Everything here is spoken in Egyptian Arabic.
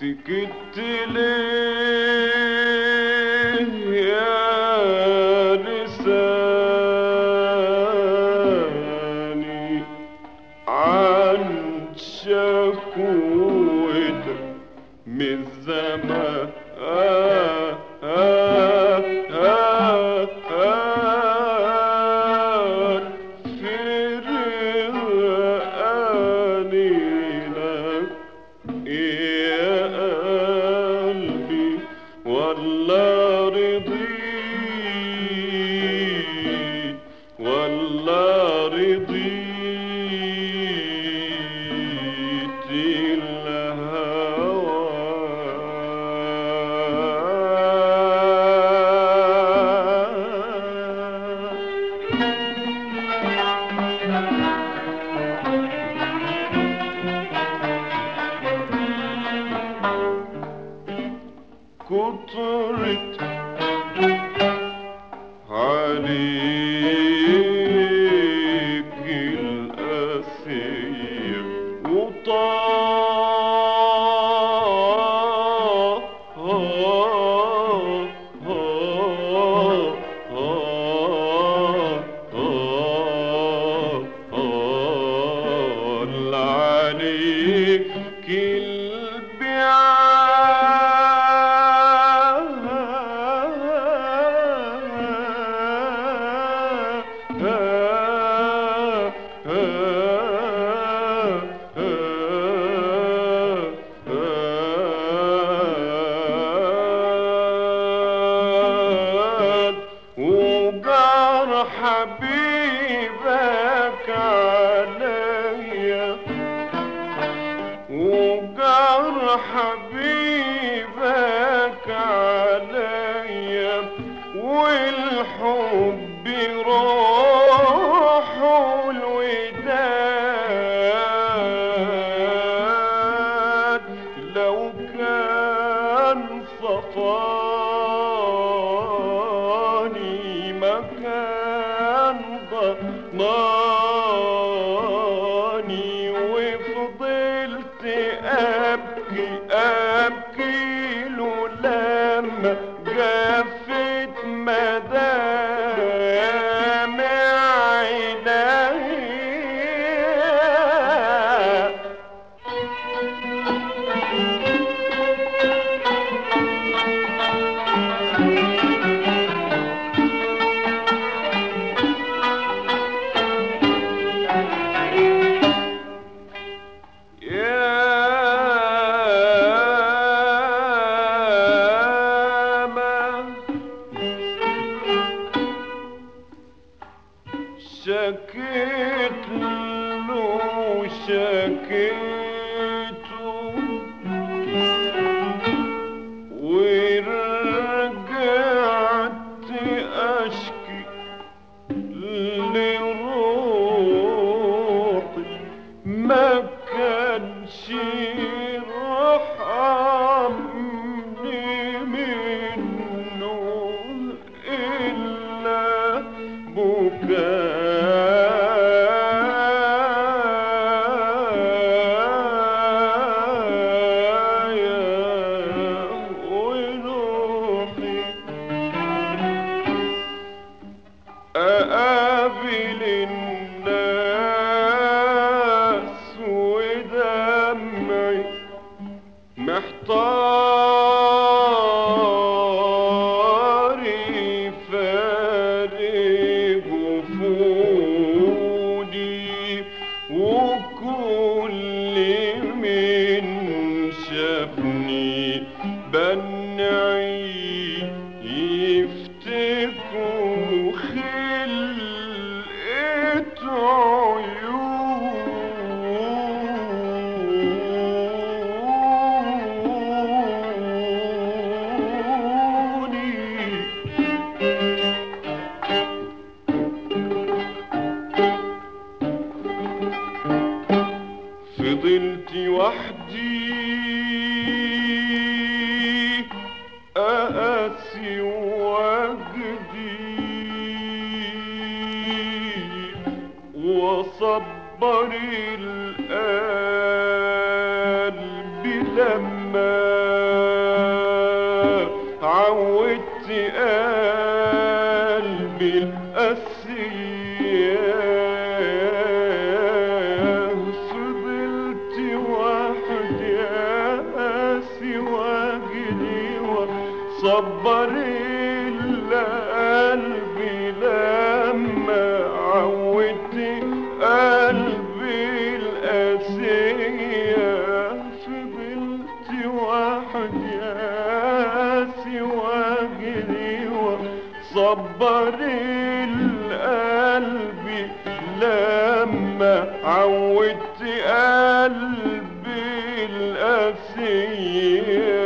سكت ليه يا لساني عن شكوتك من زمان آه آه آه آه في رقاني لك يا قلبي والله رضيت والله رضيت الهوى كترت عليك الأسير وطال عليك البيعات وجار حبيبك عليا وجار حبيبك عليا والحب روح الوداد لو كان صفاني مكان ضناني وفضلت أبكي أبكي له لما جفت مدامع عينيا ياما شكيت له شكيته ورجعت أشكي لروحي ما كانش يرحمني منه إلا بكايا ونوحي أقابل الناس ودمعي محتار فارق وفودي وكل من شافني بنعي يفتكروا خلقة عيوني فضلت وحدي أقاسي وجدي وصبر القلب لما عودت قلبي القاسية فضلت وحدي قاسي واجري وصبر إلا قلبي لما عودت قلبي القاسية فضلت وحدي قاسي واجري وصبر القلب لما عودت قلبي القاسية